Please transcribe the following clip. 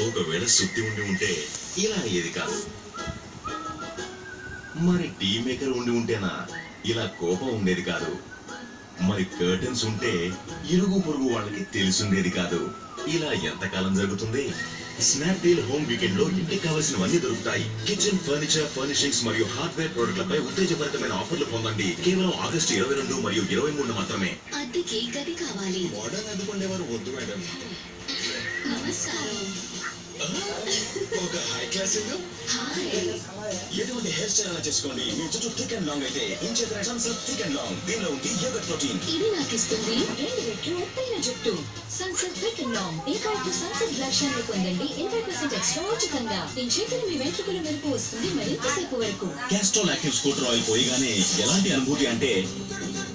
ఒకవేళ సుత్తి ఉండి ఉంటే ఇలా అయ్యేది కాదు మరి టీ మేకర్ ఉండి ఉంటేనా ఇలా కోపం ఉండేది కాదు మరి కర్టన్స్ ఉంటే ఇరుగు పొరుగు వాళ్ళకి తెలిసుండేది కాదు ఇలా ఎంతకాలం జరుగుతుంది స్నాప్డీల్ హోమ్ వీకెండ్ లో ఇంటికి కావాల్సినవన్నీ దొరుకుతాయి కిచెన్ ఫర్నిచర్ ఫర్నిషింగ్స్ మరియు హార్డ్వేర్ ప్రోడక్ట్లపై ఉత్తేజభరితమైన ఆఫర్లు పొందండి కేవలం ఆగస్టు ఇరవై రెండు మరియు ఇరవై మూడు మాత్రమే అద్దెకి గది కావాలి మోడర్న్ అందుకుండేవారు వద్దు మేడం నమస్కారం ఒక హై క్లాస్ హాయ్ ఎటువంటి హెయిర్ స్టైల్ అయినా చేసుకోండి మీ జుట్టు థిక్ అండ్ లాంగ్ అయితే ఇంచేత సన్సెట్ థిక్ అండ్ లాంగ్ దీనిలో ఉంది యోగట్ ప్రోటీన్ ఇది నాకు ఇస్తుంది రెండు రెట్లు ఎత్తైన జుట్టు సన్సెట్ క్విక్ అండ్ లాంగ్ ఇంకా ఇప్పుడు సన్సెట్ బ్లష్ ని పొందండి ఇరవై పర్సెంట్ ఎక్స్ట్రా ఉచితంగా ఇంచేతని మీ వెంట్రుకల మెరుపు వస్తుంది మరింత సేపు వరకు క్యాస్ట్రాల్ యాక్టివ్ స్కూటర్ ఆయిల్ పోయగానే ఎలాంటి అనుభూతి అంటే